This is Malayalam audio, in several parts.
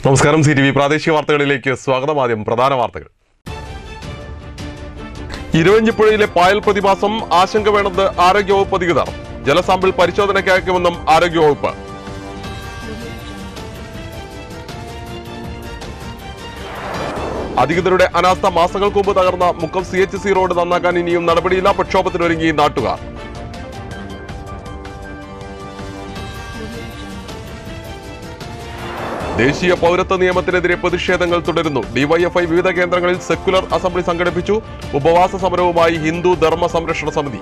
നമസ്കാരം സി ടി വി പ്രാദേശിക വാർത്തകളിലേക്ക് സ്വാഗതം ആദ്യം പ്രധാന വാർത്തകൾ ഇരുവഞ്ഞിപ്പുഴയിലെ പായൽ പ്രതിഭാസം ആശങ്ക വേണമെന്ന് ആരോഗ്യവകുപ്പ് അധികൃതർ ജലസാമ്പിൾ പരിശോധനയ്ക്ക് അയക്കുമെന്നും ആരോഗ്യവകുപ്പ് അധികൃതരുടെ അനാസ്ഥ മാസങ്ങൾക്ക് മുമ്പ് തകർന്ന Mukkam C H C road നന്നാക്കാൻ ഇനിയും നടപടിയില്ല പ്രക്ഷോഭത്തിനൊരുങ്ങി നാട്ടുകാർ ദേശീയ പൗരത്വ നിയമത്തിനെതിരെ പ്രതിഷേധങ്ങൾ തുടരുന്നു ഡിവൈഎഫ്ഐ വിവിധ കേന്ദ്രങ്ങളിൽ സെക്കുലർ അസംബ്ലി സംഘടിപ്പിച്ചു ഉപവാസ സമരവുമായി ഹിന്ദു ധർമ്മ സംരക്ഷണ സമിതി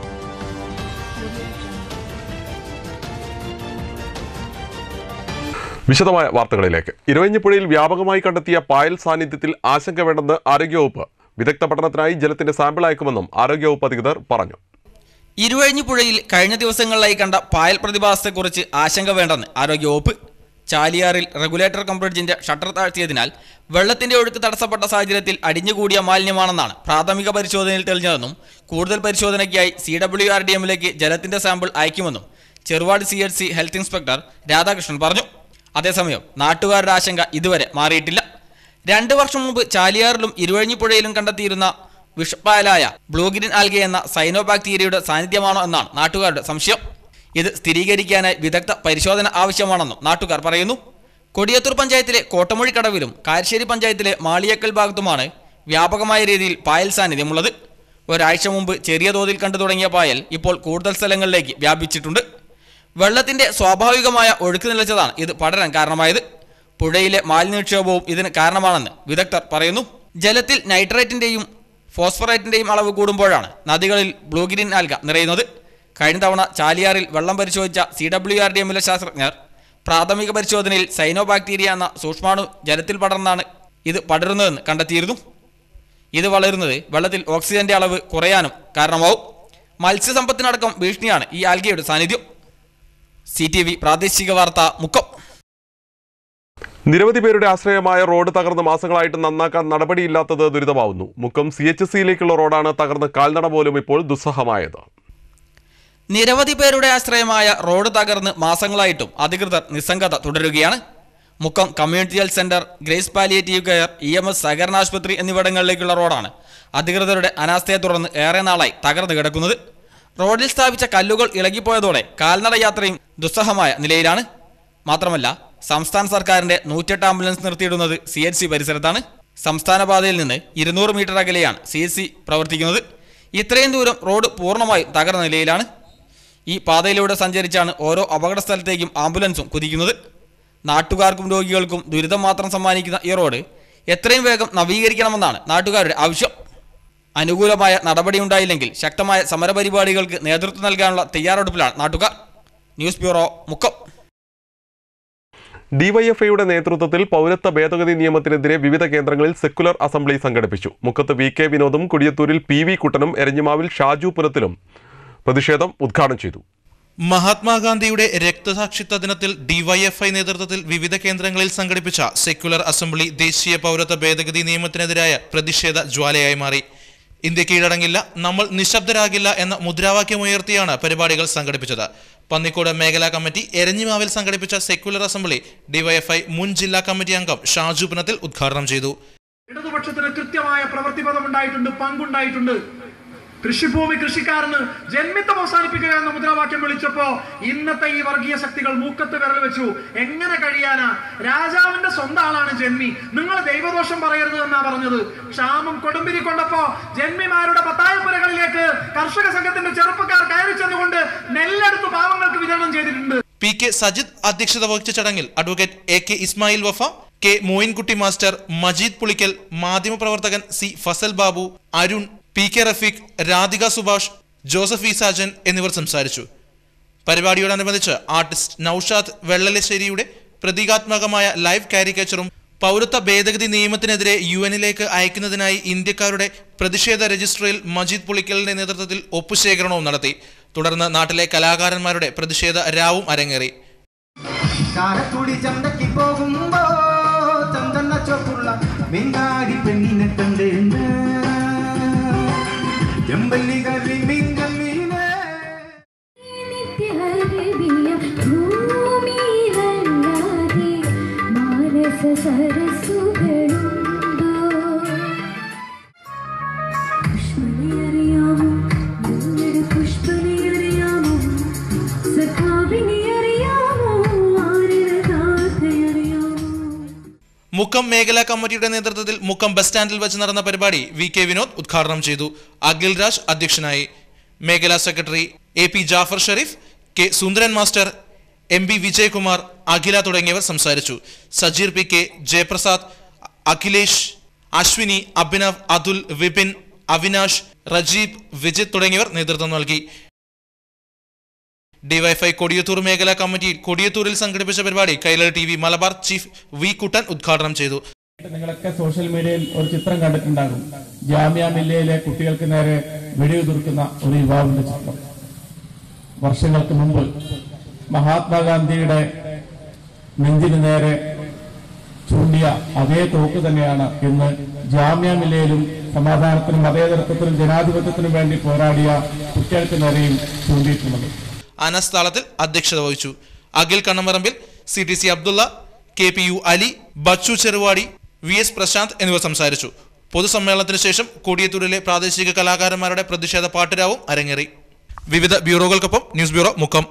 വിശദമായ വാർത്തകളിലേക്ക് ഇരവഞ്ഞിപ്പുഴയിൽ വ്യാപകമായി കണ്ടെത്തിയ പായൽ സാന്നിധ്യത്തിൽ ആശങ്ക വേണ്ടെന്ന് ആരോഗ്യവകുപ്പ് വിദഗ്ധ പഠനത്തിനായി ജലത്തിന്റെ സാമ്പിൾ അയക്കുമെന്നും ആരോഗ്യവകുപ്പ് അധികൃതർ പറഞ്ഞു ഇരുവഴിഞ്ഞിപ്പുഴയിൽ കഴിഞ്ഞ ദിവസങ്ങളിലായി കണ്ട പായൽ പ്രതിഭാസത്തെക്കുറിച്ച് ആശങ്ക വേണ്ടെന്ന് ആരോഗ്യവകുപ്പ് ചാലിയാറിൽ റെഗുലേറ്റർ കം ബ്രിഡ്ജിന്റെ ഷട്ടർ താഴ്ത്തിയതിനാൽ വെള്ളത്തിന്റെ ഒഴുക്ക് തടസ്സപ്പെട്ട സാഹചര്യത്തിൽ അടിഞ്ഞുകൂടിയ മാലിന്യമാണെന്നാണ് പ്രാഥമിക പരിശോധനയിൽ തെളിഞ്ഞതെന്നും കൂടുതൽ പരിശോധനയ്ക്കായി സി ഡബ്ല്യു ആർ ഡി എമ്മിലേക്ക് ജലത്തിന്റെ സാമ്പിൾ അയക്കുമെന്നും Cheruvad C H C health inspector Radhakrishnan പറഞ്ഞു അതേസമയം നാട്ടുകാരുടെ ആശങ്ക ഇതുവരെ മാറിയിട്ടില്ല രണ്ട് വർഷം മുമ്പ് ചാലിയാറിലും ഇരുവഴിഞ്ഞിപ്പുഴയിലും കണ്ടെത്തിയിരുന്ന വിഷപ്പായലായ ബ്ലൂഗ്രീൻ ആൽഗെ എന്ന സൈനോബാക്ടീരിയയുടെ സാന്നിധ്യമാണോ എന്നാണ് നാട്ടുകാരുടെ സംശയം ഇത് സ്ഥിരീകരിക്കാനായി വിദഗ്ധ പരിശോധന ആവശ്യമാണെന്നും നാട്ടുകാർ പറയുന്നു കൊടിയത്തൂർ പഞ്ചായത്തിലെ കോട്ടമൊഴിക്കടവിലും കാരശ്ശേരി പഞ്ചായത്തിലെ മാളിയക്കൽ ഭാഗത്തുമാണ് വ്യാപകമായ രീതിയിൽ പായൽ സാന്നിധ്യമുള്ളത് ഒരാഴ്ച മുമ്പ് ചെറിയ തോതിൽ കണ്ടു തുടങ്ങിയ പായൽ ഇപ്പോൾ കൂടുതൽ സ്ഥലങ്ങളിലേക്ക് വ്യാപിച്ചിട്ടുണ്ട് വെള്ളത്തിന്റെ സ്വാഭാവികമായ ഒഴുക്ക് നിലച്ചതാണ് ഇത് പടരാൻ കാരണമായത് പുഴയിലെ മാലിന്യനിക്ഷേപവും ഇതിന് കാരണമാണെന്ന് വിദഗ്ധർ പറയുന്നു ജലത്തിൽ നൈട്രേറ്റിന്റെയും ഫോസ്ഫറേറ്റിന്റെയും അളവ് കൂടുമ്പോഴാണ് നദികളിൽ ബ്ലൂഗ്രീൻ ആൽഗ നിറയുന്നത് കഴിഞ്ഞ തവണ ചാലിയാറിൽ വെള്ളം പരിശോധിച്ച സി ഡബ്ല്യു ആർ ഡി എമ്മിലെ ശാസ്ത്രജ്ഞർ പ്രാഥമിക പരിശോധനയിൽ സൈനോബാക്ടീരിയ എന്ന സൂക്ഷ്മാണു ജലത്തിൽ പടർന്നാണ് ഇത് പടരുന്നതെന്ന് കണ്ടെത്തിയിരുന്നു ഇത് വളരുന്നത് വെള്ളത്തിൽ ഓക്സിജന്റെ അളവ് കുറയാനും കാരണമാവും മത്സ്യസമ്പത്തിനടക്കം ഭീഷണിയാണ് ഈ ആൽഗയുടെ സാന്നിധ്യം സി ടി വി പ്രാദേശിക വാർത്ത മുക്കം നിരവധി പേരുടെ ആശ്രയമായ റോഡ് തകർന്ന് മാസങ്ങളായിട്ട് നന്നാക്കാൻ നടപടിയില്ലാത്തത് ദുരിതമാവുന്നു മുക്കം സി എച്ച് സിയിലേക്കുള്ള റോഡാണ് തകർന്ന് കാൽനട പോലും ഇപ്പോൾ ദുസ്സഹമായത് നിരവധി പേരുടെ ആശ്രയമായ റോഡ് തകർന്ന് മാസങ്ങളായിട്ടും അധികൃതർ നിസ്സംഗത തുടരുകയാണ് Mukkam community health centre Grace palliative care E M S സഹകരണ ആശുപത്രി എന്നിവിടങ്ങളിലേക്കുള്ള റോഡാണ് അധികൃതരുടെ അനാസ്ഥയെ തുടർന്ന് ഏറെ നാളായി തകർന്നു കിടക്കുന്നത് റോഡിൽ സ്ഥാപിച്ച കല്ലുകൾ ഇളകിപ്പോയതോടെ കാൽനട യാത്രയും ദുസ്സഹമായ നിലയിലാണ് മാത്രമല്ല സംസ്ഥാന സർക്കാരിന്റെ നൂറ്റെട്ട് ആംബുലൻസ് നിർത്തിയിടുന്നത് സി എച്ച് സി പരിസരത്താണ് സംസ്ഥാന പാതയിൽ നിന്ന് ഇരുന്നൂറ് മീറ്റർ അകലെയാണ് സി എച്ച് സി പ്രവർത്തിക്കുന്നത് ഇത്രയും ദൂരം റോഡ് പൂർണ്ണമായും തകർന്ന നിലയിലാണ് ഈ പാതയിലൂടെ സഞ്ചരിച്ചാണ് ഓരോ അപകട സ്ഥലത്തേക്കും ആംബുലൻസും കുതിക്കുന്നത് നാട്ടുകാർക്കും രോഗികൾക്കും ദുരിതം മാത്രം സമ്മാനിക്കുന്ന ഈ റോഡ് എത്രയും വേഗം നവീകരിക്കണമെന്നാണ് നാട്ടുകാരുടെ ആവശ്യം അനുകൂലമായ നടപടിയുണ്ടായില്ലെങ്കിൽ ശക്തമായ സമരപരിപാടികൾക്ക് നേതൃത്വം നൽകാനുള്ള തയ്യാറെടുപ്പിലാണ് നാട്ടുകാർ ന്യൂസ് ബ്യൂറോ മുക്കം ഡിവൈഎഫ്ഐയുടെ നേതൃത്വത്തിൽ പൗരത്വ ഭേദഗതി നിയമത്തിനെതിരെ വിവിധ കേന്ദ്രങ്ങളിൽ സെക്കുലർ അസംബ്ലി സംഘടിപ്പിച്ചു മുക്കത്ത് വി കെ വിനോദും കൊടിയത്തൂരിൽ പി വി കുട്ടനും എരഞ്ഞിമാവിൽ ഷാജു പുരത്തിലും പ്രതിഷേധം ഉദ്ഘാടനം ചെയ്തു മഹാത്മാഗാന്ധിയുടെ രക്തസാക്ഷിത്വ ദിനത്തിൽ ഡിവൈഎഫ്ഐ നേതൃത്വത്തിൽ വിവിധ കേന്ദ്രങ്ങളിൽ സംഘടിപ്പിച്ച സെക്യുലർ അസംബ്ലി ദേശീയ പൗരത്വ ഭേദഗതി നിയമത്തിനെതിരായ പ്രതിഷേധ ജ്വാലയായി മാറി ഇന്ത്യ കീഴടങ്ങില്ല നമ്മൾ നിശബ്ദരാകില്ല എന്ന മുദ്രാവാക്യമുയർത്തിയാണ് പരിപാടികൾ സംഘടിപ്പിച്ചത് പന്നിക്കോട് മേഖലാ കമ്മിറ്റി എരഞ്ഞിമാവിൽ സംഘടിപ്പിച്ച സെക്യുലർ അസംബ്ലി ഡിവൈഎഫ്ഐ മുൻ ജില്ലാ കമ്മിറ്റി അംഗം ഷാജു പുനത്തിൽ ഉദ്ഘാടനം ചെയ്തു ഇടതുപക്ഷത്തിന് കൃത്യമായ പ്രവൃത്തിപഥം ഉണ്ടായിട്ടുണ്ട് പങ്കുണ്ടായിട്ടുണ്ട് കൃഷിഭൂമി കൃഷിക്കാരന് ജന്മിത്തം അവസാനിപ്പിക്കുക എന്ന മുദ്രാവാക്യം വിളിച്ചപ്പോ ഇന്നത്തെ ഈ വർഗീയ ശക്തികൾ മൂക്കത്ത് വിരൽ വെച്ചു എങ്ങനെ കഴിയാനാ രാജാവിന്റെ സ്വന്തം ആളാണ് ജന്മി നിങ്ങൾ ദൈവദോഷം പറയരുത് എന്നാ പറഞ്ഞത് ക്ഷാമം കൊടുമ്പിരി കൊണ്ടപ്പോ ജന്മിമാരുടെ പത്തായപ്പുരകളിലേക്ക് കർഷക സംഘത്തിന്റെ ചെറുപ്പക്കാർ കയറി ചെന്നുകൊണ്ട് നെല്ലെടുത്ത് പാവങ്ങൾക്ക് വിതരണം ചെയ്തിട്ടുണ്ട് പി കെ സജിദ് അധ്യക്ഷത വഹിച്ച ചടങ്ങിൽ advocate A K Ismail Wafa K Moinkutty master Majeed Pulikkal മാധ്യമപ്രവർത്തകൻ C Fasal Babu Arun P K Rafeeq Radhika Subhash Joseph E Sajan എന്നിവർ സംസാരിച്ചു പരിപാടിയോടനുബന്ധിച്ച് ആർട്ടിസ്റ്റ് നൌഷാദ് വെള്ളലശ്ശേരിയുടെ പ്രതീകാത്മകമായ ലൈവ് കാരിക്കേച്ചറും പൗരത്വ ഭേദഗതി നിയമത്തിനെതിരെ യു എന്നിലേക്ക് അയക്കുന്നതിനായി ഇന്ത്യക്കാരുടെ പ്രതിഷേധ രജിസ്ട്രിയിൽ മജീദ് പുളിക്കലിന്റെ നേതൃത്വത്തിൽ ഒപ്പുശേഖരണവും നടത്തി തുടർന്ന് നാട്ടിലെ കലാകാരന്മാരുടെ പ്രതിഷേധ രാവും അരങ്ങേറി കാരത്തുടി ചന്തയ്ക്ക് പോകുമ്പോ ചന്ദന ചോപ്പുള്ള മിങ്കാരി പെണ്ണിനെ കണ്ടേണ്ട ചെമ്പല്ലി കറി മീൻകല്ലീനെ നിത്യഹരിവിയ ഭൂമിയിലല്ലാതെ മാനസ സരസുകളുണ്ടോ പുഷ്പനെ അറിയാമോ നിങ്ങളുടെ പുഷ്പനെ അറിയാമോ സഖാവിനെ അറിയാമോ ആരുടെ ഗാഥയറിയാമോ മുക്കം മേഖലാ കമ്മിറ്റിയുടെ നേതൃത്വത്തിൽ മുക്കം ബസ് സ്റ്റാൻഡിൽ വെച്ച് നടന്ന പരിപാടി വി കെ വിനോദ് ഉദ്ഘാടനം ചെയ്തു അഖിൽ രാജ് അധ്യക്ഷനായി മേഖലാ secretary A P Jafar Sherif K Sundaran master M B Vijayakumar Akhila തുടങ്ങിയവർ സംസാരിച്ചു സജീർ പി കെ ജയപ്രസാദ് അഖിലേഷ് അശ്വിനി അഭിനവ് അതുൽ വിപിൻ അവിനാഷ് റജീബ് വിജിത് തുടങ്ങിയവർ നേതൃത്വം നൽകി ഡിവൈഫൈ കൊടിയത്തൂർ മേഖലാ കമ്മിറ്റിയിൽ കൊടിയത്തൂരിൽ സംഘടിപ്പിച്ച പരിപാടി കൈലർ T V Malabar chief V Kuttan ഉദ്ഘാടനം ചെയ്തു നിങ്ങളൊക്കെ സോഷ്യൽ മീഡിയയിൽ ഒരു ചിത്രം കണ്ടിട്ടുണ്ടാകും ജാമ്യ മില്ലയിലെ കുട്ടികൾക്ക് നേരെ വെടിയുതിർക്കുന്ന ഒരു യുവാവിന്റെ ചിത്രം വർഷങ്ങൾക്ക് മുമ്പ് മഹാത്മാഗാന്ധിയുടെ നെഞ്ചിന് നേരെ ചൂണ്ടിയ അതേ തോക്ക് തന്നെയാണ് ഇന്ന് ജാമ്യ മില്ലയിലും സമാധാനത്തിനും മതേതരത്വത്തിനും ജനാധിപത്യത്തിനും വേണ്ടി പോരാടിയ കുട്ടികൾക്ക് നേരെയും ചൂണ്ടിയിട്ടുള്ളത് അനസ് താളത്തിൽ അധ്യക്ഷത വഹിച്ചു അഖിൽ കണ്ണമറമ്പിൽ C T C Abdulla K P U Ali Bachu Cheruvadi V S Prashanth എന്നിവർ സംസാരിച്ചു പൊതുസമ്മേളനത്തിന് ശേഷം കൊടിയത്തൂരിലെ പ്രാദേശിക കലാകാരന്മാരുടെ പ്രതിഷേധ പാട്ടുരാവും അരങ്ങേറി വിവിധ ബ്യൂറോകൾക്കൊപ്പം ന്യൂസ് ബ്യൂറോ മുക്കം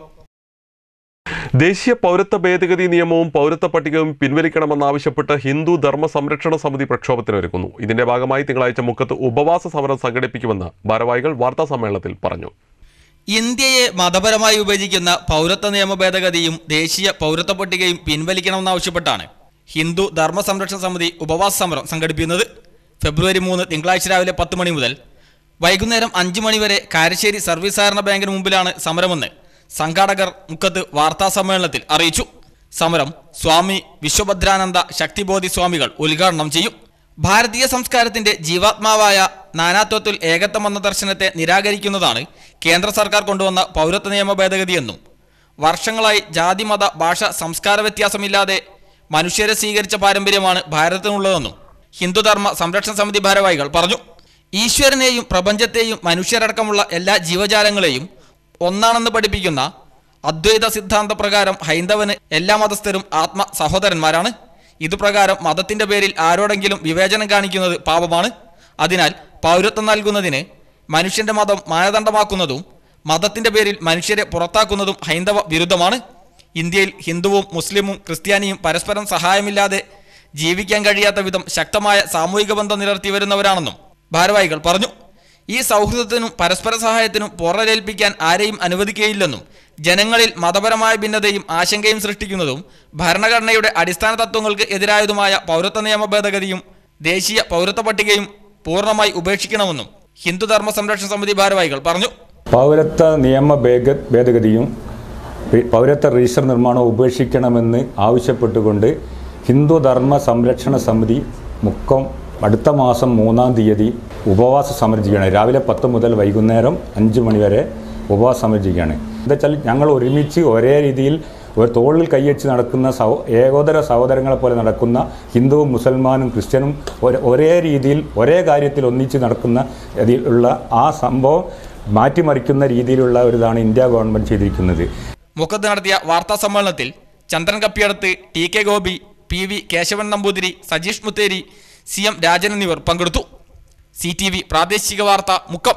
ദേശീയ പൗരത്വ ഭേദഗതി നിയമവും പൗരത്വ പട്ടികയും പിൻവലിക്കണമെന്നാവശ്യപ്പെട്ട് ഹിന്ദു ധർമ്മ സംരക്ഷണ സമിതി പ്രക്ഷോഭത്തിനൊരുക്കുന്നു ഇതിന്റെ ഭാഗമായി തിങ്കളാഴ്ച മുക്കത്ത് ഉപവാസ സമരം സംഘടിപ്പിക്കുമെന്ന് ഭാരവാഹികൾ വാർത്താ സമ്മേളനത്തിൽ പറഞ്ഞു ഇന്ത്യയെ മതപരമായി വിഭജിക്കുന്ന പൗരത്വ നിയമ ഭേദഗതിയും ദേശീയ പൗരത്വ പട്ടികയും പിൻവലിക്കണമെന്നാവശ്യപ്പെട്ടാണ് ഹിന്ദു ധർമ്മ സംരക്ഷണ സമിതി ഉപവാസ സമരം സംഘടിപ്പിക്കുന്നത് ഫെബ്രുവരി മൂന്ന് തിങ്കളാഴ്ച രാവിലെ പത്ത് മണി മുതൽ വൈകുന്നേരം അഞ്ച് മണി വരെ കാരശ്ശേരി സർവീസ് സഹകരണ ബാങ്കിന് മുമ്പിലാണ് സമരമെന്ന് സംഘാടകർ മുക്കത്ത് വാർത്താ സമ്മേളനത്തിൽ അറിയിച്ചു സമരം സ്വാമി വിശ്വഭദ്രാനന്ദ ശക്തിബോധി സ്വാമികൾ ഉദ്ഘാടനം ചെയ്യും ഭാരതീയ സംസ്കാരത്തിന്റെ ജീവാത്മാവായ നാനാത്വത്തിൽ ഏകത്വം എന്ന ദർശനത്തെ നിരാകരിക്കുന്നതാണ് കേന്ദ്ര സർക്കാർ കൊണ്ടുവന്ന പൗരത്വ നിയമ ഭേദഗതിയെന്നും വർഷങ്ങളായി ജാതി മത ഭാഷ സംസ്കാര വ്യത്യാസമില്ലാതെ മനുഷ്യരെ സ്വീകരിച്ച പാരമ്പര്യമാണ് ഭാരതത്തിനുള്ളതെന്നും ഹിന്ദുധർമ്മ സംരക്ഷണ സമിതി ഭാരവാഹികൾ പറഞ്ഞു ഈശ്വരനെയും പ്രപഞ്ചത്തെയും മനുഷ്യരടക്കമുള്ള എല്ലാ ജീവജാലങ്ങളെയും ഒന്നാണെന്ന് പഠിപ്പിക്കുന്ന അദ്വൈത സിദ്ധാന്ത പ്രകാരം ഹൈന്ദവന് എല്ലാ മതസ്ഥരും ആത്മ സഹോദരന്മാരാണ് ഇതുപ്രകാരം മതത്തിന്റെ പേരിൽ ആരോടെങ്കിലും വിവേചനം കാണിക്കുന്നത് പാപമാണ് അതിനാൽ പൗരത്വം നൽകുന്നതിന് മനുഷ്യന്റെ മതം മാനദണ്ഡമാക്കുന്നതും മതത്തിന്റെ പേരിൽ മനുഷ്യരെ പുറത്താക്കുന്നതും ഹൈന്ദവ വിരുദ്ധമാണ് ഇന്ത്യയിൽ ഹിന്ദുവും മുസ്ലിമും ക്രിസ്ത്യാനിയും പരസ്പരം സഹായമില്ലാതെ ജീവിക്കാൻ കഴിയാത്ത വിധം ശക്തമായ സാമൂഹിക ബന്ധം നിലർത്തി വരുന്നവരാണെന്നും ഭാരവാഹികൾ പറഞ്ഞു ഈ സൗഹൃദത്തിനും പരസ്പര സഹായത്തിനും പോറലേൽപ്പിക്കാൻ ആരെയും അനുവദിക്കുകയില്ലെന്നും ജനങ്ങളിൽ മതപരമായ ഭിന്നതയും ആശങ്കയും സൃഷ്ടിക്കുന്നതും ഭരണഘടനയുടെ അടിസ്ഥാന തത്വങ്ങൾക്ക് എതിരായതുമായ പൗരത്വ നിയമ ഭേദഗതിയും ദേശീയ പൗരത്വ പട്ടികയും പൂർണ്ണമായി ഉപേക്ഷിക്കണമെന്നും ഹിന്ദുധർമ്മ സംരക്ഷണ സമിതി ഭാരവാഹികൾ പറഞ്ഞു പൗരത്വ നിയമ ഭേഗ ഭേദഗതിയും റി- പൗരത്വ രജിസ്റ്റർ നിർമ്മാണം ഉപേക്ഷിക്കണമെന്ന് ആവശ്യപ്പെട്ടുകൊണ്ട് ഹിന്ദു ധർമ്മ സംരക്ഷണ സമിതി മുക്കം അടുത്ത മാസം മൂന്നാം തീയതി ഉപവാസ സമരം ചെയ്യുകയാണ് രാവിലെ പത്ത് മുതൽ വൈകുന്നേരം അഞ്ച് മണി വരെ ഉപവാസ സമരം ചെയ്യുകയാണ് എന്താ വെച്ചാൽ ഞങ്ങൾ ഒരുമിച്ച് ഒരേ രീതിയിൽ ഒരു തോളിൽ കൈവച്ച് നടക്കുന്ന സഹോ ഏകോദര സഹോദരങ്ങളെ പോലെ നടക്കുന്ന ഹിന്ദുവും മുസൽമാനും ക്രിസ്ത്യനും ഒരേ- ഒരേ രീതിയിൽ ഒരേ കാര്യത്തിൽ ഒന്നിച്ച് നടക്കുന്ന രീതിയിലുള്ള ആ സംഭവം മാറ്റിമറിക്കുന്ന രീതിയിലുള്ള ഒരു ഇതാണ് ഇന്ത്യ ഗവൺമെൻറ് ചെയ്തിരിക്കുന്നത് മുഖത്ത് നടത്തിയ വാർത്താ സമ്മേളനത്തിൽ ചന്ദ്രൻ കപ്പിയടത്ത് T K Gopi P V Keshavan Namboothiri Sajeesh Mutheri C M Rajan എന്നിവർ പങ്കെടുത്തു സി ടി വി പ്രാദേശിക വാർത്ത മുക്കം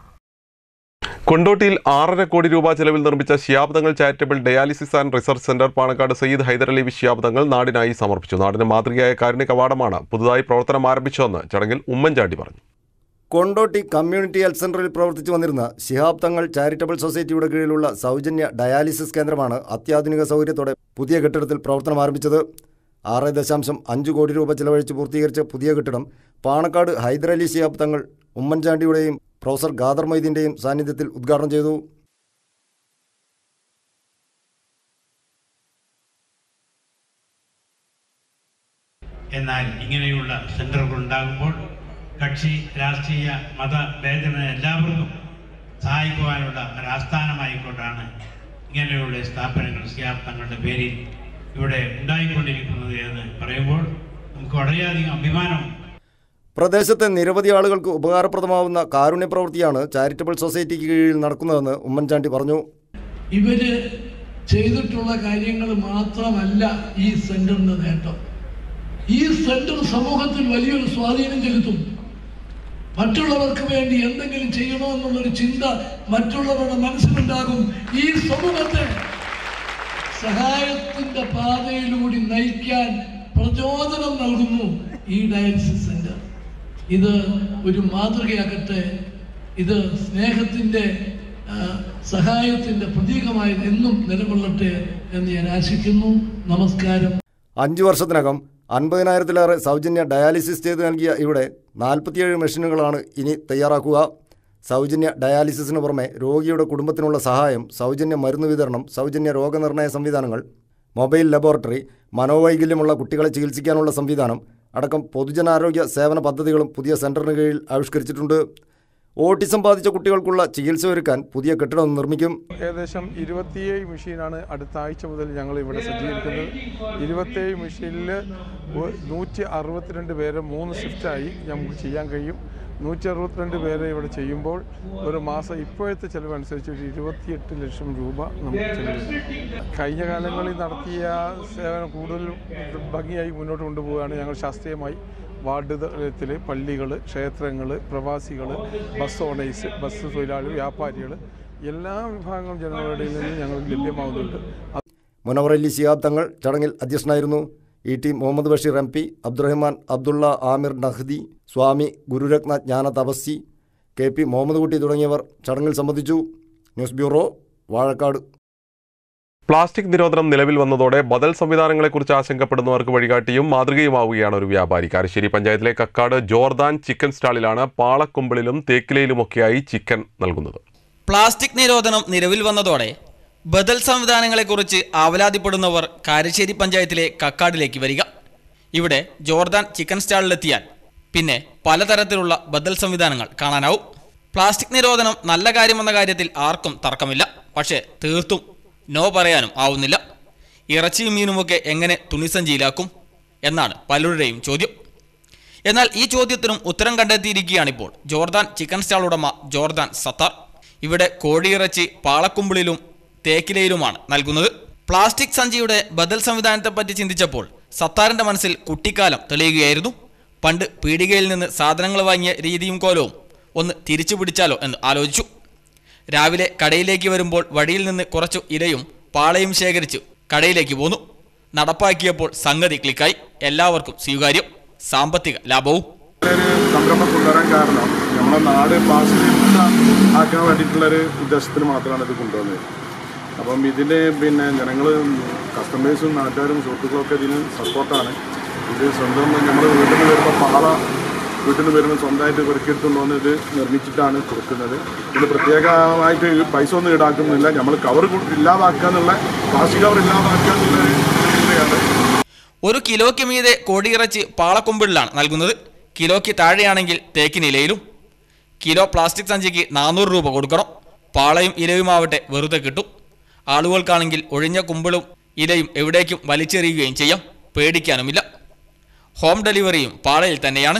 കൊണ്ടോട്ടിയിൽ ആറര കോടി രൂപ ചെലവിൽ നിർമ്മിച്ച ശിയാബ്ദങ്ങൾ charitable dialysis and research centre Panakkad Sayyid Hyderali ശിയാബ്ദങ്ങൾ നാടിനായി സമർപ്പിച്ചു നാടിന് മാതൃകയായ കാരുണ്യ കവാടമാണ് പുതുതായി പ്രവർത്തനം ആരംഭിച്ചതെന്ന് ചടങ്ങിൽ ഉമ്മൻചാണ്ടി പറഞ്ഞു കൊണ്ടോട്ടി കമ്മ്യൂണിറ്റി ഹെൽത്ത് സെന്ററിൽ പ്രവർത്തിച്ചു വന്നിരുന്ന ശിഹാബ് തങ്ങൾ ചാരിറ്റബിൾ സൊസൈറ്റിയുടെ കീഴിലുള്ള സൗജന്യ ഡയാലിസിസ് കേന്ദ്രമാണ് അത്യാധുനിക സൗകര്യത്തോടെ പുതിയ കെട്ടിടത്തിൽ പ്രവർത്തനം ആരംഭിച്ചത് ആറ് ദശാംശം അഞ്ച് കോടി രൂപ ചെലവഴിച്ച് പൂർത്തീകരിച്ച പുതിയ കെട്ടിടം പാണക്കാട് ഹൈദരലി ശിഹാബ് തങ്ങൾ ഉമ്മൻചാണ്ടിയുടെയും പ്രൊഫസർ ഖാദർ മൊയ്തീൻ്റെയും സാന്നിധ്യത്തിൽ ഉദ്ഘാടനം ചെയ്തു എന്നാൽ ഇങ്ങനെയുള്ള സെന്ററുകൾ ഉണ്ടാകുമ്പോൾ കക്ഷി രാഷ്ട്രീയ മത ഭേദന എല്ലാവർക്കും സഹായിക്കുവാനുള്ള ഒരു ആസ്ഥാനമായിക്കൊണ്ടാണ് ഇങ്ങനെയുള്ള സ്ഥാപനങ്ങൾ സിയാബ് തങ്ങളുടെ പേരിൽ ഇവിടെ ഉണ്ടായിക്കൊണ്ടിരിക്കുന്നത് എന്ന് പറയുമ്പോൾ നമുക്ക് വളരെയധികം അഭിമാനം പ്രദേശത്തെ നിരവധി ആളുകൾക്ക് ഉപകാരപ്രദമാവുന്ന കാരുണ്യ പ്രവൃത്തിയാണ് ചാരിറ്റബിൾ സൊസൈറ്റിക്ക് കീഴിൽ നടക്കുന്നതെന്ന് ഉമ്മൻചാണ്ടി പറഞ്ഞു ഇവര് ചെയ്തിട്ടുള്ള കാര്യങ്ങൾ മാത്രമല്ല ഈ സെന്ററിന്റെ നേട്ടം ഈ സെന്റർ സമൂഹത്തിൽ വലിയൊരു സ്വാധീനം ചെലുത്തും മറ്റുള്ളവർക്ക് വേണ്ടി എന്തെങ്കിലും ചെയ്യണോ എന്നുള്ളൊരു ചിന്ത മറ്റുള്ളവരുടെ മനസ്സിലുണ്ടാകും ഈ സമൂഹത്തെ സഹായത്തിന്റെ പാതയിലൂടെ നയിക്കാൻ പ്രചോദനം നൽകുന്നു ഈ ഡയാലിസിസ് സെന്റർ ഇത് ഒരു മാതൃകയാകട്ടെ ഇത് സ്നേഹത്തിന്റെ ആ, സഹായത്തിന്റെ പ്രതീകമായി എന്നും നിലകൊള്ളട്ടെ എന്ന് ഞാൻ ആശിക്കുന്നു നമസ്കാരം അഞ്ച് വർഷത്തിനകം അൻപതിനായിരത്തിലേറെ സൗജന്യ ഡയാലിസിസ് ചെയ്ത് നൽകിയ ഇവിടെ നാൽപ്പത്തിയേഴ് മെഷീനുകളാണ് ഇനി തയ്യാറാക്കുക സൗജന്യ ഡയാലിസിസിന് പുറമെ രോഗിയുടെ കുടുംബത്തിനുള്ള സഹായം സൗജന്യ മരുന്ന് വിതരണം സൗജന്യ രോഗനിർണയ സംവിധാനങ്ങൾ മൊബൈൽ ലബോറട്ടറി മനോവൈകല്യമുള്ള കുട്ടികളെ ചികിത്സിക്കാനുള്ള സംവിധാനം അടക്കം പൊതുജനാരോഗ്യ സേവന പദ്ധതികളും പുതിയ സെൻറ്ററിന് കീഴിൽ ആവിഷ്കരിച്ചിട്ടുണ്ട് ഓട്ടിസം ബാധിച്ച കുട്ടികൾക്കുള്ള ചികിത്സ ഒരുക്കാൻ പുതിയ കെട്ടിടം നിർമ്മിക്കും ഏകദേശം ഇരുപത്തിയേഴ് മെഷീനാണ് അടുത്ത ആഴ്ച മുതൽ ഞങ്ങൾ ഇവിടെ സജ്ജീകരിക്കുന്നത് ഇരുപത്തേഴ് മെഷീനിൽ നൂറ്റി അറുപത്തിരണ്ട് പേരെ മൂന്ന് ഷിഫ്റ്റായി നമുക്ക് ചെയ്യാൻ കഴിയും നൂറ്റി അറുപത്തിരണ്ട് പേരെ ഇവിടെ ചെയ്യുമ്പോൾ ഒരു മാസം ഇപ്പോഴത്തെ ചിലവനുസരിച്ച് ഒരു ഇരുപത്തിയെട്ട് ലക്ഷം രൂപ നമുക്ക് ചിലവ് വരും. കഴിഞ്ഞ കാലങ്ങളിൽ നടത്തിയ സേവനം കൂടുതൽ ഭംഗിയായി മുന്നോട്ട് കൊണ്ടുപോവുകയാണ് ഞങ്ങൾ ശാസ്ത്രീയമായി വാർഡ് തലത്തിൽ പള്ളികൾ ക്ഷേത്രങ്ങൾ പ്രവാസികൾ ബസ് ഓണേഴ്സ് ബസ് തൊഴിലാളികൾ വ്യാപാരികൾ എല്ലാ വിഭാഗം ജനങ്ങളുടെ നിന്ന് ഞങ്ങൾ ലഭ്യമാവുന്നുണ്ട് മുനവർ അലി ശിഹാബ് തങ്ങൾ ചടങ്ങിൽ അധ്യക്ഷനായിരുന്നു E T Muhammad Basheer M P Abdurahman Abdulla Aamir Nahdi Swami Gururatna Jnana Thapasvi K P Muhammad കുട്ടി തുടങ്ങിയവർ ചടങ്ങിൽ സംബന്ധിച്ചു ന്യൂസ് ബ്യൂറോ വാഴക്കാട് പ്ലാസ്റ്റിക് നിരോധനം നിലവിൽ വന്നതോടെ ബദൽ സംവിധാനങ്ങളെക്കുറിച്ച് ആശങ്കപ്പെടുന്നവർക്ക് വഴികാട്ടിയും മാതൃകയുമാവുകയാണ് ഒരു വ്യാപാരി കാരശ്ശേരി പഞ്ചായത്തിലെ കക്കാട് ജോർദാൻ ചിക്കൻ സ്റ്റാളിലാണ് പാളക്കുമ്പിളിലും തേക്കിലയിലുമൊക്കെയായി ചിക്കൻ നൽകുന്നത് പ്ലാസ്റ്റിക് നിരോധനം നിലവിൽ വന്നതോടെ ബദൽ സംവിധാനങ്ങളെക്കുറിച്ച് ആവലാതിപ്പെടുന്നവർ കാരശ്ശേരി പഞ്ചായത്തിലെ കക്കാടിലേക്ക് വരിക ഇവിടെ ജോർദാൻ ചിക്കൻ സ്റ്റാളിലെത്തിയാൽ പിന്നെ പലതരത്തിലുള്ള ബദൽ സംവിധാനങ്ങൾ കാണാനാവും പ്ലാസ്റ്റിക് നിരോധനം നല്ല കാര്യമെന്ന കാര്യത്തിൽ ആർക്കും തർക്കമില്ല പക്ഷേ തീർത്തും നോ പറയാനും ആവുന്നില്ല ഇറച്ചിയും മീനുമൊക്കെ എങ്ങനെ തുണിസഞ്ചിയിലാക്കും എന്നാണ് പലരുടെയും ചോദ്യം എന്നാൽ ഈ ചോദ്യത്തിനും ഉത്തരം കണ്ടെത്തിയിരിക്കുകയാണിപ്പോൾ ജോർദാൻ ചിക്കൻ സ്റ്റാൾ ഉടമ ജോർദാൻ സത്താർ ഇവിടെ കോഴിയിറച്ചി പാളക്കുമ്പിളിലും തേക്കിലയിലുമാണ് നൽകുന്നത് പ്ലാസ്റ്റിക് സഞ്ചിയുടെ ബദൽ സംവിധാനത്തെപ്പറ്റി ചിന്തിച്ചപ്പോൾ സത്താറിന്റെ മനസ്സിൽ കുട്ടിക്കാലം തെളിയുകയായിരുന്നു പണ്ട് പീടികയിൽ നിന്ന് സാധനങ്ങൾ വാങ്ങിയ രീതിയും കോലവും ഒന്ന് തിരിച്ചു പിടിച്ചാലോ എന്ന് ആലോചിച്ചു രാവിലെ കടയിലേക്ക് വരുമ്പോൾ വഴിയിൽ നിന്ന് കുറച്ചു ഇലയും പാളയും ശേഖരിച്ചു കടയിലേക്ക് പോന്നു നടപ്പാക്കിയപ്പോൾ സംഗതി ക്ലിക്കായി എല്ലാവർക്കും സ്വീകാര്യം സാമ്പത്തിക ലാഭവും ഒരു സംരംഭം കൊണ്ടുവരാൻ കാരണം നമ്മുടെ നാട് പ്ലാസ്റ്റിക് മുക്ത ആക്കാൻ വേണ്ടിയിട്ടുള്ളൊരു ഉദ്ദേശത്തിന് മാത്രമാണ് ഇത് കൊണ്ടുവന്നത് അപ്പം ഇതിന് പിന്നെ ജനങ്ങൾ കസ്റ്റമേഴ്സും നാട്ടുകാരും സുഹൃത്തുക്കളും ഒക്കെ ഇതിന് സപ്പോർട്ടാണ് ഇത് സ്വന്തം നമ്മൾ വീട്ടിൽ നിന്ന് വരുമ്പോൾ പാള വീട്ടിൽ നിന്ന് വരുമ്പോൾ സ്വന്തമായിട്ട് പെറുക്കിയെടുത്തുകൊണ്ട് വന്ന് ഇത് നിർമ്മിച്ചിട്ടാണ് കൊടുക്കുന്നത് ഇത് പ്രത്യേകമായിട്ട് ഈ പൈസ ഒന്നും ഈടാക്കുന്നില്ല നമ്മൾ കവർ ഇല്ലാതാക്കുക എന്നുള്ള പ്ലാസ്റ്റിക് കവർ ഇല്ലാതാക്കുക എന്നുള്ളൊരു ചിന്തയാണ് ഒരു കിലോയ്ക്ക് മീതെ കോടിയിറച്ചി പാളക്കൊമ്പിളിലാണ് നൽകുന്നത് കിലോയ്ക്ക് താഴെയാണെങ്കിൽ തേക്കിനിലയിലും കിലോ പ്ലാസ്റ്റിക് സഞ്ചിക്ക് നാനൂറ് രൂപ കൊടുക്കണം പാളയും ഇലയുമാവട്ടെ വെറുതെ കിട്ടും ആളുകൾക്കാണെങ്കിൽ ഒഴിഞ്ഞ കുമ്പിളും ഇലയും എവിടേക്കും വലിച്ചെറിയുകയും ചെയ്യാം പേടിക്കാനുമില്ല ഹോം ഡെലിവറിയും പാളയിൽ തന്നെയാണ്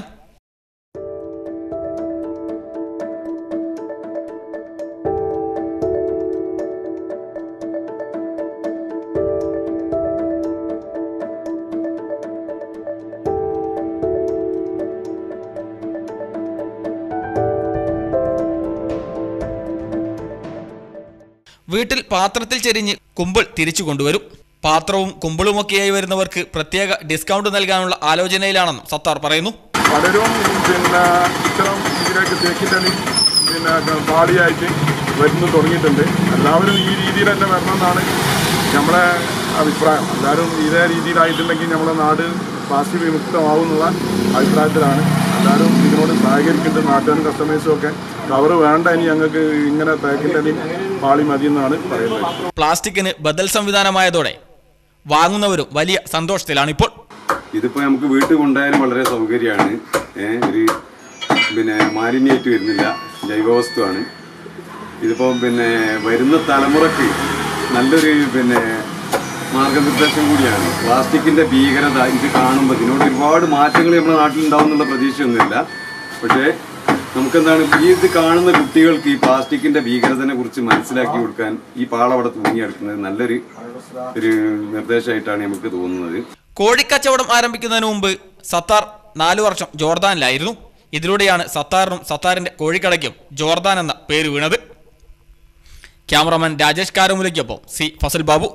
വീട്ടിൽ പാത്രത്തിൽ ചെരിഞ്ഞ് കുമ്പിൾ തിരിച്ചു കൊണ്ടുവരും പാത്രവും കുമ്പിളുമൊക്കെയായി വരുന്നവർക്ക് പ്രത്യേക ഡിസ്കൗണ്ട് നൽകാനുള്ള ആലോചനയിലാണെന്നും സത്താർ പറയുന്നു പലരും പിന്നെ ഇത്തരം ഇതിലേക്ക് തേക്കിൻ്റെ പിന്നെ പാളിയായിട്ട് വരുന്നു തുടങ്ങിയിട്ടുണ്ട് എല്ലാവരും ഈ രീതിയിൽ തന്നെ വരണമെന്നാണ് നമ്മളെ അഭിപ്രായം എല്ലാവരും ഇതേ രീതിയിലായിട്ടുണ്ടെങ്കിൽ നമ്മുടെ നാട് പ്ലാസ്റ്റിക് വിമുക്തമാവുന്നുള്ള അഭിപ്രായത്തിലാണ് എല്ലാവരും ഇതിനോട് സഹകരിക്കുന്നുണ്ട് നാട്ടുകാരും കസ്റ്റമേഴ്സും ഒക്കെ കവറ് വേണ്ട ഇനി ഞങ്ങൾക്ക് ഇങ്ങനെ തേക്കിൻ്റെ പാളി മതി എന്നാണ് പറയുന്നത് പ്ലാസ്റ്റിക്കിന് ബദൽ സംവിധാനമായതോടെ വാങ്ങുന്നവരും വലിയ സന്തോഷത്തിലാണിപ്പോൾ ഇതിപ്പോൾ നമുക്ക് വീട്ടിൽ കൊണ്ടുപോയാലും വളരെ സൗകര്യമാണ് ഏഹ് ഒരു പിന്നെ മാലിന്യമായിട്ട് വരുന്നില്ല ജൈവവസ്തുവാണ് ഇതിപ്പോൾ പിന്നെ വരുന്ന തലമുറക്ക് നല്ലൊരു പിന്നെ മാർഗനിർദ്ദേശം കൂടിയാണ് പ്ലാസ്റ്റിക്കിന്റെ ഭീകരത ഇത് കാണുമ്പോൾ ഇതിനോട് ഒരുപാട് മാറ്റങ്ങൾ നമ്മുടെ നാട്ടിലുണ്ടാവും എന്നുള്ള പ്രതീക്ഷയൊന്നുമില്ല പക്ഷേ നമുക്കെന്താണ് ഈ ഇത് കാണുന്ന കുട്ടികൾക്ക് ഈ പ്ലാസ്റ്റിക്കിന്റെ ഭീകരതനെ കുറിച്ച് മനസ്സിലാക്കി കൊടുക്കാൻ ഈ പാളവിടെ തൂങ്ങിയെടുക്കുന്നത് നല്ലൊരു ഒരു നിർദ്ദേശമായിട്ടാണ് നമുക്ക് തോന്നുന്നത് കോഴിക്കച്ചവടം ആരംഭിക്കുന്നതിന് മുമ്പ് സത്താർ നാലു വർഷം ജോർദാനിലായിരുന്നു ഇതിലൂടെയാണ് സത്താറിനും സത്താറിന്റെ കോഴിക്കടയ്ക്കും ജോർദാൻ എന്ന പേര് വീണത് ക്യാമറമാൻ രാജേഷ് കാരമുലയ്ക്കൊപ്പം C Fasal Babu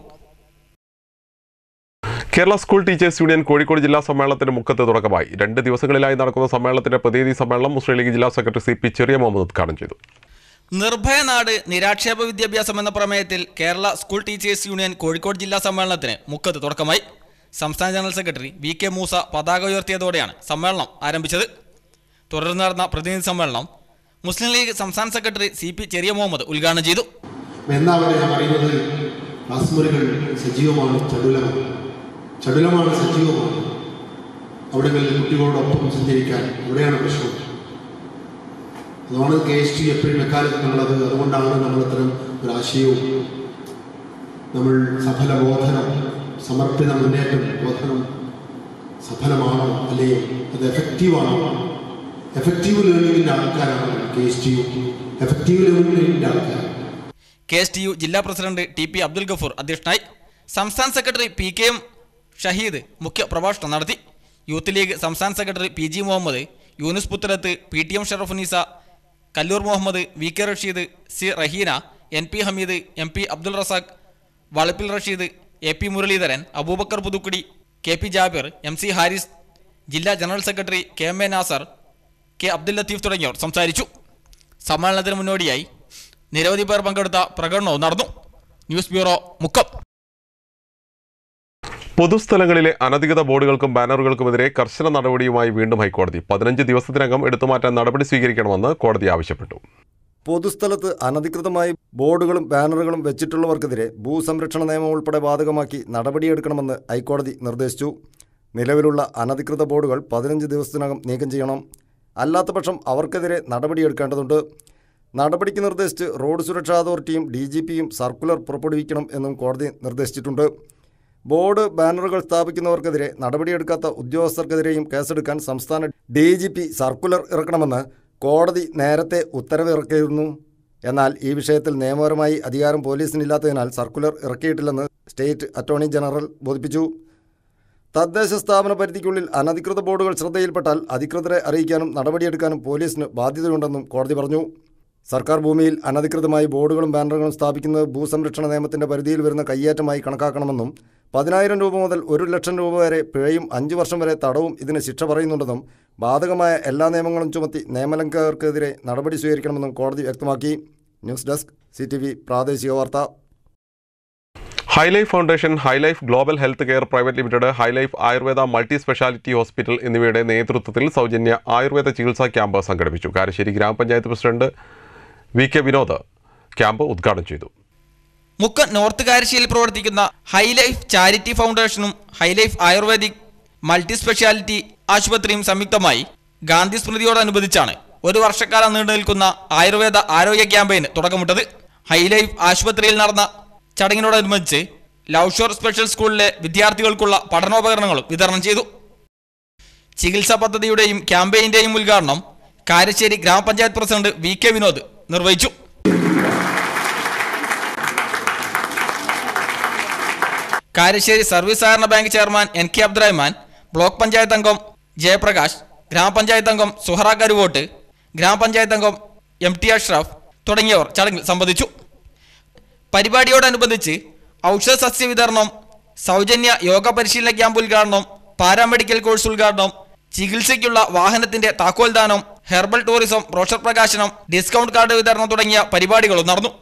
Kerala school teachers union Kozhikode ജില്ലാ സമ്മേളനത്തിന് മുക്കത്ത് തുടക്കമായി രണ്ട് ദിവസങ്ങളിലായി നടക്കുന്ന സമ്മേളനത്തിന്റെ പ്രതിനിധി സമ്മേളനം മുസ്ലിം ലീഗ് ജില്ലാ secretary C P Cheriya Muhammad ഉദ്ഘാടനം ചെയ്തു നിർഭയ നാട് നിരാക്ഷേപ വിദ്യാഭ്യാസം എന്ന പ്രമേയത്തിൽ Kerala school teachers union Kozhikode ജില്ലാ സമ്മേളനത്തിന് മുക്കത്ത് തുടക്കമായി സംസ്ഥാന general secretary V K Moosa പതാക ഉയർത്തിയതോടെയാണ് സമ്മേളനം ആരംഭിച്ചത് തുടർന്ന് നടന്ന പ്രതിനിധി സമ്മേളനം മുസ്ലിം ലീഗ് സംസ്ഥാന secretary C P Cheriya Muhammad ഉദ്ഘാടനം ചെയ്തു എന്നാവട്ടെ ഞാൻ പറയുന്നത് ക്ലാസ് മുറികൾ സജീവമാണ് ചടുലമാണ് ചടുലമാണ് സജീവമാണ് അവിടങ്ങളിൽ കുട്ടികളോടൊപ്പം സഞ്ചരിക്കാൻ അവിടെയാണ് പ്രശ്നം അതുകൊണ്ട് കെ എസ് ടി എപ്പോഴും എക്കാലത്ത് നമ്മളത് അതുകൊണ്ടാണ് നമ്മൾ അത്തരം ഒരു ആശയവും നമ്മൾ സഫല ബോധനം സമർപ്പിത മുന്നേറ്റം ബോധനം സഫലമാണോ അല്ലെങ്കിൽ അത് എഫക്റ്റീവാണോ എഫക്റ്റീവ് ലേണിംഗിൻ്റെ ആൾക്കാരാണ് K S T U effective ലേണിംഗിൻ്റെ ആൾക്കാർ കെ എസ് ടി യു ജില്ലാ president T P Abdul Gafoor അധ്യക്ഷനായി സംസ്ഥാന secretary P K M Shaheed മുഖ്യ പ്രഭാഷണം നടത്തി യൂത്ത് ലീഗ് സംസ്ഥാന secretary P G Muhammad Yunus Puthalath P T M Sharafunnisa Kallur Muhammad V K Rasheed C Raheena N P Hameed M P Abdul Razak Valappil Rasheed A P Muraleedharan Abubakar Puthukkudi K P Jabir M C Haris ജില്ലാ general secretary K M A Nasar K Abdul Latheef തുടങ്ങിയവർ സംസാരിച്ചു സമ്മേളനത്തിന് മുന്നോടിയായി നിരവധി പേർ പങ്കെടുത്ത പ്രകടനവും നടന്നു ന്യൂസ് ബ്യൂറോ മുക്കം പൊതുസ്ഥലങ്ങളിലെ അനധികൃത ബോർഡുകൾക്കും ബാനറുകൾക്കുമെതിരെ കർശന നടപടിയുമായി വീണ്ടും ഹൈക്കോടതി പതിനഞ്ച് ദിവസത്തിനകം എടുത്തുമാറ്റാൻ നടപടി സ്വീകരിക്കണമെന്ന് കോടതി ആവശ്യപ്പെട്ടു പൊതുസ്ഥലത്ത് അനധികൃതമായി ബോർഡുകളും ബാനറുകളും വെച്ചിട്ടുള്ളവർക്കെതിരെ ഭൂസംരക്ഷണ നിയമം ഉൾപ്പെടെ ബാധകമാക്കി നടപടിയെടുക്കണമെന്ന് ഹൈക്കോടതി നിർദ്ദേശിച്ചു നിലവിലുള്ള അനധികൃത ബോർഡുകൾ പതിനഞ്ച് ദിവസത്തിനകം നീക്കം ചെയ്യണം അല്ലാത്തപക്ഷം അവർക്കെതിരെ നടപടിയെടുക്കേണ്ടതുണ്ട് നടപടിക്ക് നിർദ്ദേശിച്ച് റോഡ് സുരക്ഷാ അതോറിറ്റിയും ഡി ജി പിയും സർക്കുലർ പുറപ്പെടുവിക്കണം എന്നും കോടതി നിർദ്ദേശിച്ചിട്ടുണ്ട് ബോർഡ് ബാനറുകൾ സ്ഥാപിക്കുന്നവർക്കെതിരെ നടപടിയെടുക്കാത്ത ഉദ്യോഗസ്ഥർക്കെതിരെയും കേസെടുക്കാൻ സംസ്ഥാന ഡി ജി പി സർക്കുലർ ഇറക്കണമെന്ന് കോടതി നേരത്തെ ഉത്തരവ് ഇറക്കിയിരുന്നു എന്നാൽ ഈ വിഷയത്തിൽ നിയമപരമായി അധികാരം പോലീസിനില്ലാത്തതിനാൽ സർക്കുലർ ഇറക്കിയിട്ടില്ലെന്ന് സ്റ്റേറ്റ് അറ്റോർണി ജനറൽ ബോധിപ്പിച്ചു തദ്ദേശ സ്ഥാപന പരിധിക്കുള്ളിൽ അനധികൃത ബോർഡുകൾ ശ്രദ്ധയിൽപ്പെട്ടാൽ അധികൃതരെ അറിയിക്കാനും നടപടിയെടുക്കാനും പോലീസിന് ബാധ്യതയുണ്ടെന്നും കോടതി പറഞ്ഞു സർക്കാർ ഭൂമിയിൽ അനധികൃതമായി ബോർഡുകളും ബാനറുകളും സ്ഥാപിക്കുന്നത് ഭൂസംരക്ഷണ നിയമത്തിന്റെ പരിധിയിൽ വരുന്ന കയ്യേറ്റമായി കണക്കാക്കണമെന്നും പതിനായിരം രൂപ മുതൽ ഒരു ലക്ഷം രൂപ വരെ പിഴയും അഞ്ച് വർഷം വരെ തടവും ഇതിന് ശിക്ഷ പറയുന്നുണ്ടെന്നും ബാധകമായ എല്ലാ നിയമങ്ങളും ചുമത്തി നിയമലംഘകർക്കെതിരെ നടപടി സ്വീകരിക്കണമെന്നും കോടതി വ്യക്തമാക്കി ന്യൂസ് ഡെസ്ക് സി പ്രാദേശിക വാർത്ത Hilife foundation Hilife global health care private limited Hilife Ayurveda multi speciality hospital എന്നിവയുടെ നേതൃത്വത്തിൽ സൗജന്യ ആയുർവേദ ചികിത്സാ ക്യാമ്പ് സംഘടിപ്പിച്ചു കാരശ്ശേരി ഗ്രാമപഞ്ചായത്ത് president V K Vinod camp ഉദ്ഘാടനം ചെയ്തു മുക്കം നോർത്ത് കാരശ്ശേരിയിൽ പ്രവർത്തിക്കുന്ന ഹൈലൈഫ് ചാരിറ്റി ഫൗണ്ടേഷനും ഹൈലൈഫ് ആയുർവേദിക് മൾട്ടി സ്പെഷ്യാലിറ്റി ആശുപത്രിയും സംയുക്തമായി ഗാന്ധി സ്മൃതിയോടനുബന്ധിച്ചാണ് ഒരു വർഷക്കാലം നീണ്ടു നിൽക്കുന്ന ആയുർവേദ ആരോഗ്യ ക്യാമ്പയിന് തുടക്കമിട്ടത് ഹൈലൈഫ് ആശുപത്രിയിൽ നടന്ന ചടങ്ങിനോടനുബന്ധിച്ച് ലവ് ഷോർ സ്പെഷ്യൽ സ്കൂളിലെ വിദ്യാർത്ഥികൾക്കുള്ള പഠനോപകരണങ്ങളും വിതരണം ചെയ്തു ചികിത്സാ പദ്ധതിയുടെയും ക്യാമ്പയിന്റെയും ഉദ്ഘാടനം കാരശ്ശേരി ഗ്രാമപഞ്ചായത്ത് പ്രസിഡന്റ് വി കെ വിനോദ് നിർവഹിച്ചു കാരശ്ശേരി സർവീസ് സഹകരണ bank chairman N K Abdurahman block panchayat അംഗം ജയപ്രകാശ് ഗ്രാമപഞ്ചായത്ത് അംഗം സുഹറ കരുവോട്ട് ഗ്രാമപഞ്ചായത്ത് അംഗം എം ടി അഷ്റഫ് തുടങ്ങിയവർ ചടങ്ങിൽ സംബന്ധിച്ചു പരിപാടിയോടനുബന്ധിച്ച് ഔഷധ സസ്യ വിതരണം സൗജന്യ യോഗ പരിശീലന ക്യാമ്പ് ഉദ്ഘാടനം പാരാമെഡിക്കൽ കോഴ്സ് ഉദ്ഘാടനം ചികിത്സയ്ക്കുള്ള വാഹനത്തിന്റെ താക്കോൽദാനം ഹെർബൽ ടൂറിസം ബ്രോഷർ പ്രകാശനം ഡിസ്കൗണ്ട് കാർഡ് വിതരണം തുടങ്ങിയ പരിപാടികളും നടന്നു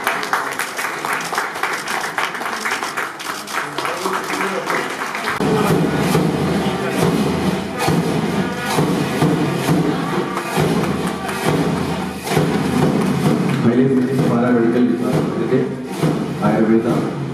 പാരാമെഡിക്കൽ വിഭാഗത്തിന്റെ Ayurveda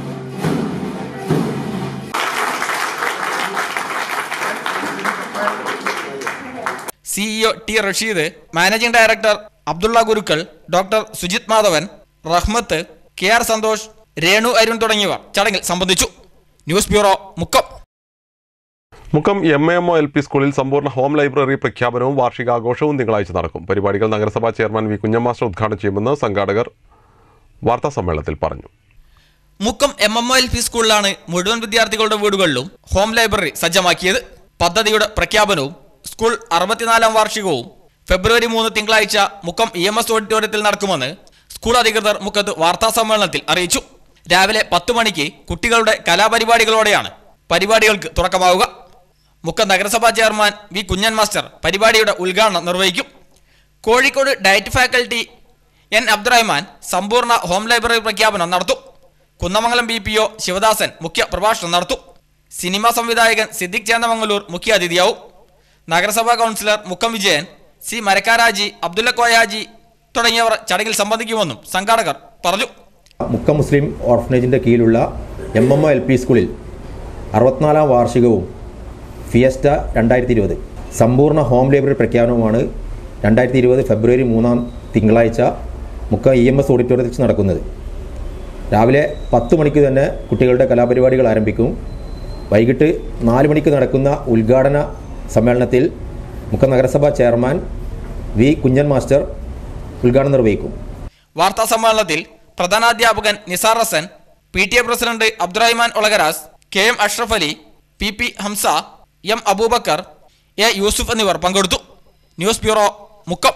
CEO T Rasheed managing director Abdulla Gurukkal doctor Sujith Madhavan Rahmath K R Santhosh Renu Arun തുടങ്ങിയവർ ചടങ്ങിൽ സംബന്ധിച്ചു news bureau Mukkam Mukkam M M O L P സ്കൂളിൽ സമ്പൂർണ്ണ ഹോം ലൈബ്രറി പ്രഖ്യാപനവും വാർഷികാഘോഷവും തിങ്കളാഴ്ച നടക്കും പരിപാടികൾ നഗരസഭാ ചെയർമാൻ വി കുഞ്ഞമാസ്റ്റർ ഉദ്ഘാടനം ചെയ്യുമെന്ന് സംഘാടകർ വാർത്താ സമ്മേളനത്തിൽ പറഞ്ഞു Mukkam M M L P സ്കൂളിലാണ് മുഴുവൻ വിദ്യാർത്ഥികളുടെ വീടുകളിലും ഹോം ലൈബ്രറി സജ്ജമാക്കിയത് പദ്ധതിയുടെ പ്രഖ്യാപനവും സ്കൂൾ അറുപത്തിനാലാം വാർഷികവും ഫെബ്രുവരി മൂന്ന് തിങ്കളാഴ്ച മുക്കം ഇ എം എസ് ഓഡിറ്റോറിയത്തിൽ നടക്കുമെന്ന് സ്കൂൾ അധികൃതർ മുക്കത്ത് വാർത്താ സമ്മേളനത്തിൽ അറിയിച്ചു രാവിലെ പത്ത് മണിക്ക് കുട്ടികളുടെ കലാപരിപാടികളോടെയാണ് പരിപാടികൾക്ക് തുടക്കമാവുക മുക്കം നഗരസഭാ ചെയർമാൻ വി കുഞ്ഞൻ മാസ്റ്റർ പരിപാടിയുടെ ഉദ്ഘാടനം നിർവഹിക്കും Kozhikode DIET faculty N Abdurahman സമ്പൂർണ്ണ ഹോം ലൈബ്രറി പ്രഖ്യാപനം നടത്തും Kunnamangalam B P O Sivadasan മുഖ്യ പ്രഭാഷണം നടത്തും സിനിമാ സംവിധായകൻ സിദ്ദിഖ് ചേന്ദമംഗലൂർ മുഖ്യ അതിഥിയാവും നഗരസഭാ കൗൺസിലർ മുക്കം വിജയൻ സി മരക്കാരാജി അബ്ദുല്ല കോയാജി തുടങ്ങിയവർ ചടങ്ങിൽ സംബന്ധിക്കുമെന്നും സംഘാടകർ പറഞ്ഞു മുക്കം മുസ്ലിം ഓർഫനേജിൻ്റെ കീഴിലുള്ള M M O L P സ്കൂളിൽ അറുപത്തിനാലാം വാർഷികവും ഫിയസ്റ്റ രണ്ടായിരത്തി ഇരുപത് സമ്പൂർണ്ണ ഹോം ലൈബ്രറി പ്രഖ്യാപനവുമാണ് രണ്ടായിരത്തി ഇരുപത് ഫെബ്രുവരി മൂന്നാം തിങ്കളാഴ്ച മുക്കം ഇ എം എസ് ഓഡിറ്റോറിയത്തിൽ വെച്ച് നടക്കുന്നത് രാവിലെ പത്ത് മണിക്ക് തന്നെ കുട്ടികളുടെ കലാപരിപാടികൾ ആരംഭിക്കും വൈകിട്ട് നാല് മണിക്ക് നടക്കുന്ന ഉദ്ഘാടന സമ്മേളനത്തിൽ മുക്കം നഗരസഭാ ചെയർമാൻ വി കുഞ്ഞൻ മാസ്റ്റർ ഉദ്ഘാടനം നിർവഹിക്കും വാർത്താ സമ്മേളനത്തിൽ പ്രധാനാധ്യാപകൻ Nisar Hasan P T A president Abdurahiman Olakaras K M Ashraf Ali P P Hamza M Abubakar A Yusuf എന്നിവർ പങ്കെടുത്തു ന്യൂസ് ബ്യൂറോ മുക്കം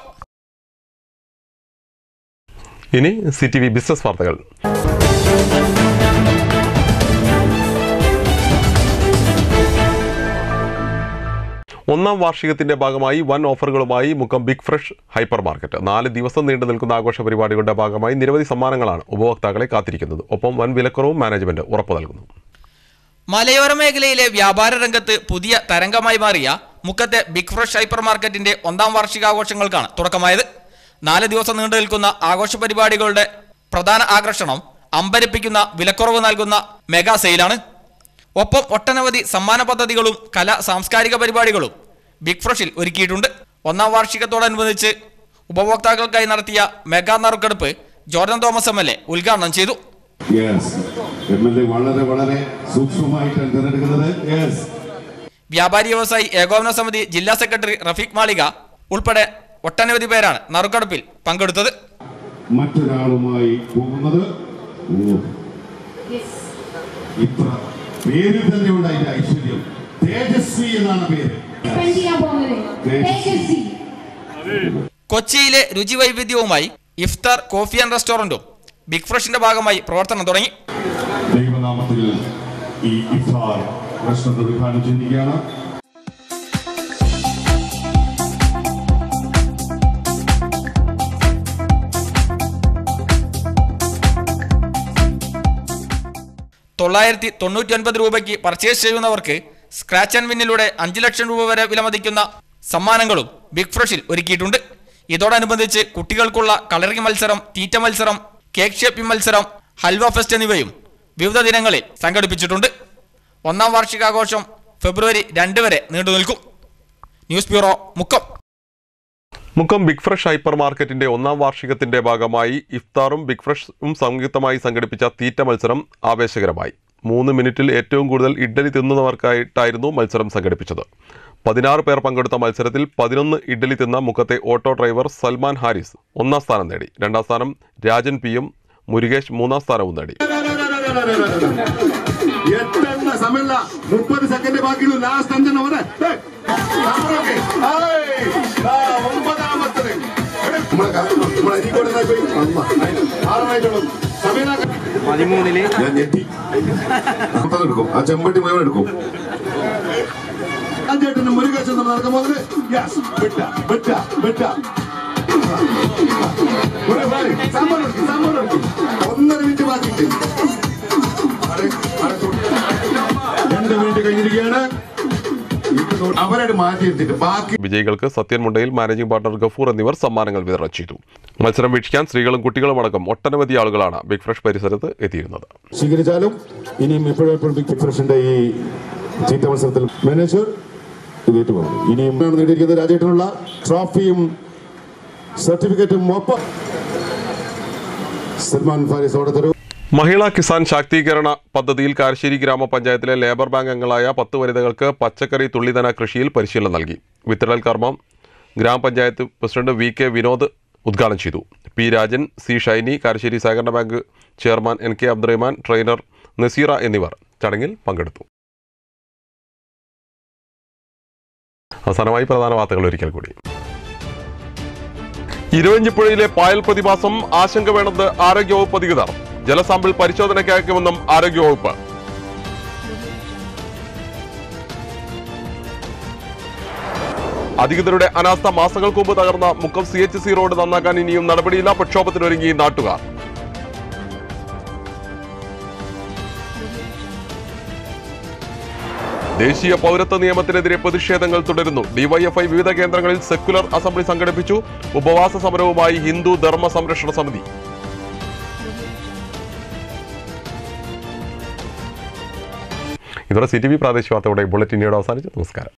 ഇനി സി ടി വി ബിസിനസ് വാർത്തകൾ ഒന്നാം വാർഷികത്തിന്റെ ഭാഗമായി വൻ ഓഫറുകളുമായി Mukkam big fresh hyper market നാല് ദിവസം നീണ്ടു നിൽക്കുന്ന ആഘോഷ പരിപാടികളുടെ ഭാഗമായി നിരവധി സമ്മാനങ്ങളാണ് ഉപഭോക്താക്കളെ കാത്തിരിക്കുന്നത് ഒപ്പം വൻ വിലക്കുറവും മാനേജ്മെന്റ് ഉറപ്പു നൽകുന്നു മലയോര മേഖലയിലെ വ്യാപാര രംഗത്ത് പുതിയ തരംഗമായി മാറിയ മുക്കത്തെ ബിഗ് ഫ്രഷ് ഹൈപ്പർ മാർക്കറ്റിന്റെ ഒന്നാം വാർഷികാഘോഷങ്ങൾക്കാണ് തുടക്കമായത് നാല് ദിവസം നീണ്ടു നിൽക്കുന്ന ആഘോഷ പരിപാടികളുടെ പ്രധാന ആകർഷണം അമ്പരപ്പിക്കുന്ന വിലക്കുറവ് നൽകുന്ന മെഗാ സെയിലാണ് ഒപ്പം ഒട്ടനവധി സമ്മാന പദ്ധതികളും കല സാംസ്കാരിക പരിപാടികളും ബിഗ് ഫ്രഷിൽ ഒരുക്കിയിട്ടുണ്ട് ഒന്നാം വാർഷികത്തോടനുബന്ധിച്ച് ഉപഭോക്താക്കൾക്കായി നടത്തിയ മെഗാ നറുക്കെടുപ്പ് George Thomas M L A ഉദ്ഘാടനം ചെയ്തു യെസ് എം എൽ എ വളരെ വളരെ സൂക്ഷ്മമായിട്ടാണ് തിരഞ്ഞെടുക്കുന്നത് യെസ് വ്യാപാരി വ്യവസായി ഏകോപന സമിതി ജില്ലാ സെക്രട്ടറി റഫീഖ് മാളിക ഉൾപ്പെടെ ഒട്ടനവധി പേരാണ് നറുക്കെടുപ്പിൽ പങ്കെടുത്തത് മറ്റൊരാളുമായി പോകുന്നത് ഓ, ഇത്ര പേര് തന്നെ ഉണ്ട് അതിന്റെ ഐശ്വര്യം തേജസ്വി എന്നാണ് പേര് തേജസ്വി കൊച്ചിയിലെ രുചി വൈവിധ്യവുമായി ഇഫ്താർ കോഫി ആൻഡ് റെസ്റ്റോറന്റും ബിഗ് ഫ്രഷിന്റെ ഭാഗമായി പ്രവർത്തനം തുടങ്ങി ദൈവനാമത്തിൽ ഈ ഇഫ്താർ റെസ്റ്റോറന്റ് ഉദ്ഘാടനം ചെയ്യുകയാണ് തൊള്ളായിരത്തി തൊണ്ണൂറ്റി ഒൻപത് രൂപയ്ക്ക് പർച്ചേസ് ചെയ്യുന്നവർക്ക് സ്ക്രാച്ച് ആൻഡ് വിന്നിലൂടെ അഞ്ച് ലക്ഷം രൂപ വരെ വിലമതിക്കുന്ന സമ്മാനങ്ങളും ബിഗ് ഫ്രഷിൽ ഒരുക്കിയിട്ടുണ്ട് ഇതോടനുബന്ധിച്ച് കുട്ടികൾക്കുള്ള കളറിംഗ് മത്സരം തീറ്റ മത്സരം കേക്ക് ഷേപ്പിംഗ് മത്സരം ഹൽവ ഫെസ്റ്റ് എന്നിവയും വിവിധ ദിനങ്ങളിൽ സംഘടിപ്പിച്ചിട്ടുണ്ട് ഒന്നാം വാർഷികാഘോഷം ഫെബ്രുവരി രണ്ട് വരെ നീണ്ടു നിൽക്കും news bureau Mukkam Mukkam big fresh hyper മാർക്കറ്റിന്റെ ഒന്നാം വാർഷികത്തിന്റെ ഭാഗമായി ഇഫ്താറും ബിഗ് ഫ്രഷും സംയുക്തമായി സംഘടിപ്പിച്ച തീറ്റ മത്സരം ആവേശകരമായി മൂന്ന് മിനിറ്റിൽ ഏറ്റവും കൂടുതൽ ഇഡ്ഡലി തിന്നുന്നവർക്കായിട്ടായിരുന്നു മത്സരം സംഘടിപ്പിച്ചത് പതിനാറ് പേർ പങ്കെടുത്ത മത്സരത്തിൽ പതിനൊന്ന് ഇഡ്ഡലി തിന്ന മുഖത്തെ ഓട്ടോ ഡ്രൈവർ സൽമാൻ ഹാരിസ് ഒന്നാം സ്ഥാനം നേടി രണ്ടാം സ്ഥാനം രാജൻ പിയും മുരുകേഷ് മൂന്നാം സ്ഥാനവും നേടി എട്ടെണ്ണ സമയമില്ല മുപ്പത് സെക്കൻഡ് ബാക്കിയുള്ളൂ ലാസ്റ്റ് അഞ്ചെണ്ണം അവരെ ഏയ്, നമ്മളൊക്കെ, ഏയ്, ആ, ഒമ്പതാമത്തത് നമ്മളെ ക- നമ്മളെ അരീക്കോട് എന്നാ പോയി? അമ്മ, ആറായിട്ടുള്ളൂ പതിമൂന്നില് ഞാൻ ഞെട്ടി അമ്പത് എടുക്കും ആ ചെമ്പട്ടി മുഴുവൻ എടുക്കും അഞ്ചേട്ടന് മുരുകേശൻ നടക്കാൻ പോകുന്നത് യെസ് വിട്ട വിട്ട വിട്ട ഒരു ഭാര്യ, സാമ്പാർ എടുക്കും സാമ്പാർ എടുക്കും ഒന്നര മിനിറ്റ് ബാക്കിയിട്ട് രണ്ട് മിനിറ്റ് കഴിഞ്ഞിരിക്കുകയാണ് അവരായിട്ട് മാറ്റി എടുത്തിട്ട് ബാക്കി വിജയികൾക്ക് സത്യൻ മുണ്ടയിൽ മാനേജിംഗ് പാർട്ണർ ഗഫൂർ എന്നിവർ സമ്മാനങ്ങൾ വിതരണം ചെയ്തു മത്സരം വീക്ഷിക്കാൻ സ്ത്രീകളും കുട്ടികളും അടക്കം ഒട്ടനവധി ആളുകളാണ് ബിഗ് ഫ്രഷ് പരിസരത്ത് എത്തിയിരുന്നത് സ്വീകരിച്ചാലും ഇനിയും എപ്പോഴും എപ്പോഴും ബിഗ് ഫ്രഷിന്റെ ഈ ചീത്ത മത്സരത്തിൽ മാനേജർ ഇത് ഏറ്റുപോകും ഇനിയും നേടിയിരിക്കുന്നത് രാജേട്ടനുള്ള ട്രോഫിയും സർട്ടിഫിക്കറ്റും ഒപ്പം സൽമാൻ ഫാരിസ് അവിടെ തരൂ മഹിളാ കിസാൻ ശാക്തീകരണ പദ്ധതിയിൽ കാരശ്ശേരി ഗ്രാമപഞ്ചായത്തിലെ ലേബർ ബാങ്ക് അംഗങ്ങളായ പത്ത് വനിതകൾക്ക് പച്ചക്കറി തുള്ളിതന കൃഷിയിൽ പരിശീലനം നൽകി വിത്തടൽ കർമ്മം ഗ്രാമപഞ്ചായത്ത് പ്രസിഡന്റ് വി കെ വിനോദ് ഉദ്ഘാടനം ചെയ്തു പി രാജൻ സി ഷൈനി കാരശ്ശേരി സഹകരണ bank chairman N K Abdurahman trainer Naseera എന്നിവർ ചടങ്ങിൽ പങ്കെടുത്തു അവസാനമായി പ്രധാന വാർത്തകൾ ഒരിക്കൽ കൂടി ഇരുവഞ്ചിപ്പുഴയിലെ പായൽ പ്രതിഭാസം ആശങ്ക വേണമെന്ന് ആരോഗ്യവകുപ്പ് അധികൃതർ ജലസാമ്പിൾ പരിശോധനയ്ക്ക് അയക്കുമെന്നും ആരോഗ്യവകുപ്പ് അധികൃതരുടെ അനാസ്ഥ മാസങ്ങൾക്ക് മുമ്പ് തകർന്ന Mukkam C H C road നന്നാക്കാൻ ഇനിയും നടപടിയില്ല പ്രക്ഷോഭത്തിനൊരുങ്ങി നാട്ടുകാർ ദേശീയ പൗരത്വ നിയമത്തിനെതിരെ പ്രതിഷേധങ്ങൾ തുടരുന്നു ഡിവൈഎഫ്ഐ വിവിധ കേന്ദ്രങ്ങളിൽ സെക്കുലർ അസംബ്ലി സംഘടിപ്പിച്ചു ഉപവാസ സമരവുമായി ഹിന്ദു ധർമ്മ സംരക്ഷണ സമിതി ഇതോടെ സി ടി വി പ്രാദേശിക വാർത്തയുടെ ബുള്ളറ്റിൻ ഇവിടെ അവസാനിച്ചു നമസ്കാരം